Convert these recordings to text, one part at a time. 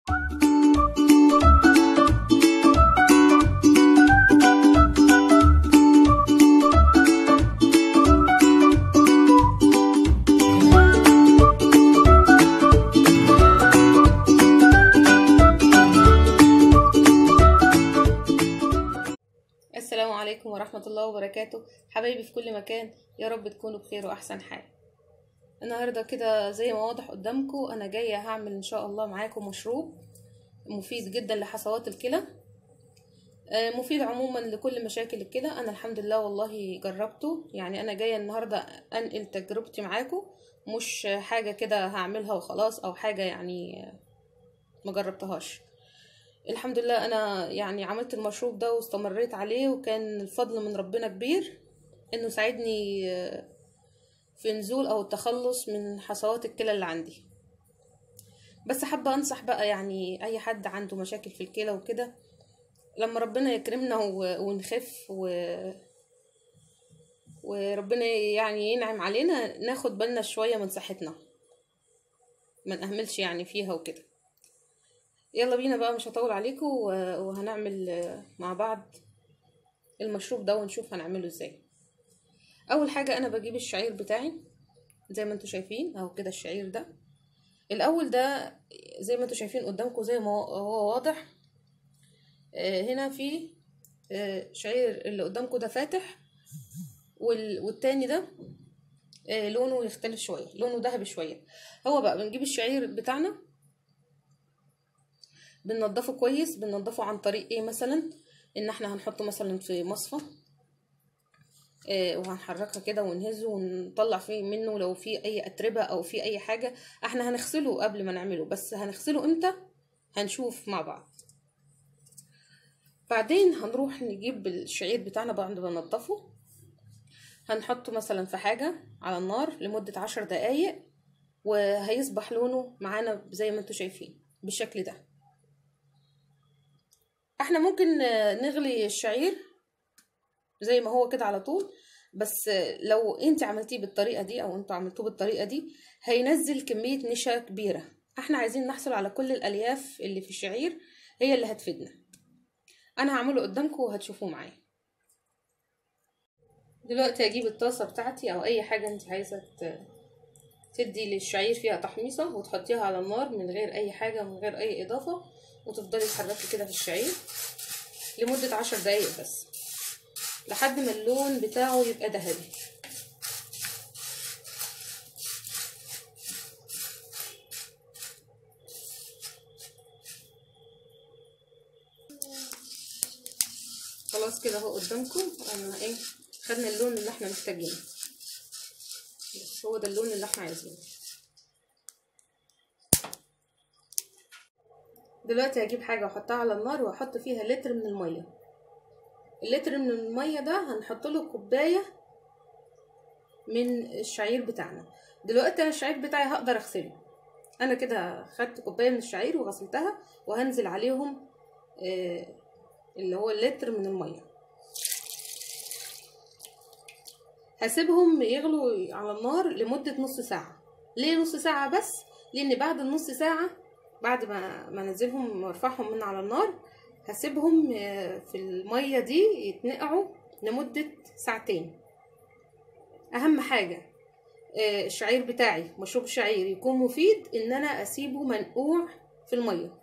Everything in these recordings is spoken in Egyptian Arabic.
السلام عليكم ورحمة الله وبركاته حبايبي في كل مكان يا رب تكونوا بخير وأحسن حال النهاردة كده زي ما واضح قدامكم أنا جاية هعمل إن شاء الله معاكم مشروب مفيد جدا لحصوات الكلى آه، مفيد عموما لكل مشاكل الكلى أنا الحمد لله والله جربته يعني أنا جاية النهاردة أنقل تجربتي معاكم مش حاجة كده هعملها وخلاص أو حاجة يعني ما جربتهاش الحمد لله انا يعني عملت المشروب ده واستمريت عليه وكان الفضل من ربنا كبير انه ساعدني آه، في نزول او التخلص من حصوات الكلى اللي عندي بس حابة انصح بقى يعني اي حد عنده مشاكل في الكلى وكده لما ربنا يكرمنا و- ونخف و... وربنا يعني ينعم علينا ناخد بالنا شوية من صحتنا ما نأهملش يعني فيها وكده يلا بينا بقى مش هطول عليكم و- وهنعمل آه، مع بعض المشروب ده ونشوف هنعمله ازاي اول حاجة انا بجيب الشعير بتاعي زي ما انتوا شايفين اهو كده الشعير ده الاول ده زي ما انتوا شايفين قدامكم زي ما هو- هو واضح آه، هنا في آه، شعير اللي قدامكم ده فاتح وال- والتاني ده آه، لونه يختلف شوية لونه ذهبي شوية هو بقى بنجيب الشعير بتاعنا بننضفه كويس بننضفه عن طريق ايه مثلا ان احنا هنحطه مثلا في مصفى آه، وهنحركها كده ونهزه ونطلع فيه منه لو في اي اتربه او في اي حاجه احنا هنغسله قبل ما نعمله بس هنغسله امتى هنشوف مع بعض بعدين هنروح نجيب الشعير بتاعنا بعد ما ننضفه هنحطه مثلا في حاجه على النار لمده عشر دقايق وهيصبح لونه معانا زي ما انتوا شايفين بالشكل ده احنا ممكن آه، نغلي الشعير زي ما هو كده على طول بس آه، لو انت عملتيه بالطريقه دي او انتوا عملتوه بالطريقه دي هينزل كميه نشا كبيره احنا عايزين نحصل على كل الالياف اللي في الشعير هي اللي هتفيدنا انا هعمله قدامكم وهتشوفوه معايا دلوقتي هجيب الطاسه بتاعتي او اي حاجه انت عايزه ت- تدي للشعير فيها تحميصه وتحطيها على النار من غير اي حاجه من غير اي اضافه وتفضلي تحركي كده في الشعير لمده عشر دقايق بس لحد ما اللون بتاعه يبقى ذهبي خلاص كده اهو قدامكم انا ايه خدنا اللون اللي احنا محتاجينه بس هو ده اللون اللي احنا عايزينه دلوقتي هجيب حاجه واحطها على النار واحط فيها لتر من الميه اللتر من الميه ده هنحط له كوبايه من الشعير بتاعنا دلوقتي انا الشعير بتاعي هقدر اغسله انا كده خدت كوبايه من الشعير وغسلتها وهنزل عليهم آه اللي هو اللتر من الميه هسيبهم يغلوا على النار لمدة نص ساعة ليه نص ساعة بس لان بعد النص ساعة بعد ما ما انزلهم وارفعهم من على النار هسيبهم آه، في المية دي يتنقعوا لمدة ساعتين اهم حاجة آه، الشعير بتاعي مشروب الشعير يكون مفيد ان انا اسيبه منقوع في المية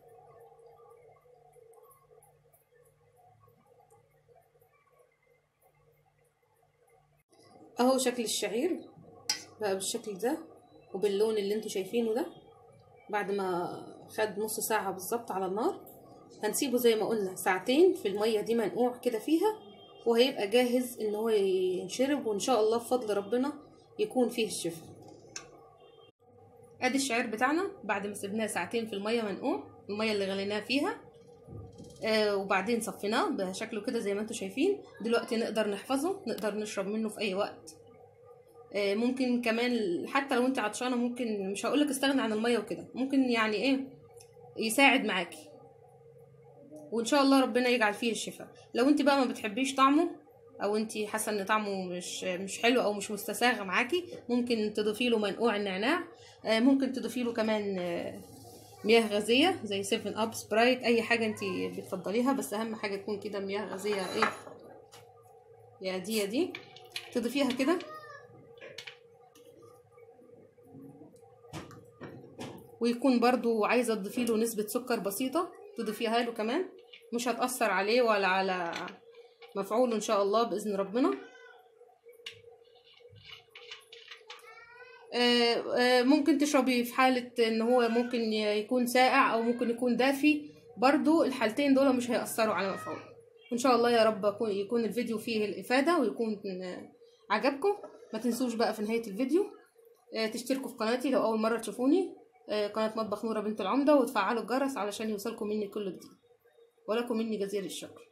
اهو شكل الشعير بقى بالشكل ده وباللون اللي انتوا شايفينه ده بعد ما خد نص ساعة بالظبط على النار هنسيبه زي ما قلنا ساعتين في المية دي منقوع كده فيها وهيبقى جاهز ان هو ينشرب وان شاء الله بفضل ربنا يكون فيه الشفاء ادي الشعير بتاعنا بعد ما سيبناه ساعتين في المية منقوع المية اللي غليناه فيها آه وبعدين صفيناه بشكله كده زي ما انتوا شايفين دلوقتي نقدر نحفظه نقدر نشرب منه في اي وقت آه ممكن كمان حتى لو انت عطشانه ممكن مش هقولك استغنى عن الميه وكده ممكن يعني ايه يساعد معاكي وان شاء الله ربنا يجعل فيه الشفاء لو انت بقى ما بتحبيش طعمه او انت حاسه ان طعمه مش مش حلو او مش مستساغ معاكي ممكن تضيفي له منقوع النعناع آه ممكن تضيفي له كمان آه مياه غازيه زي 7 اب سبرايت اي حاجه انت بتفضليها بس اهم حاجه تكون كده مياه غازيه ايه يا دي يا دي تضيفيها كده ويكون برضو عايزه تضيفي له نسبه سكر بسيطه تضيفيها له كمان مش هتاثر عليه ولا على مفعوله ان شاء الله باذن ربنا ممكن تشربي في حالة ان هو ممكن يكون ساقع او ممكن يكون دافي برضو الحالتين دول مش هيأثروا على مفعول وان شاء الله يا رب يكون الفيديو فيه الافادة ويكون عجبكم ما تنسوش بقى في نهاية الفيديو تشتركوا في قناتي لو اول مرة تشوفوني قناة مطبخ نورة بنت العمدة وتفعلوا الجرس علشان يوصلكم مني كل جديد ولكم مني جزيل الشكر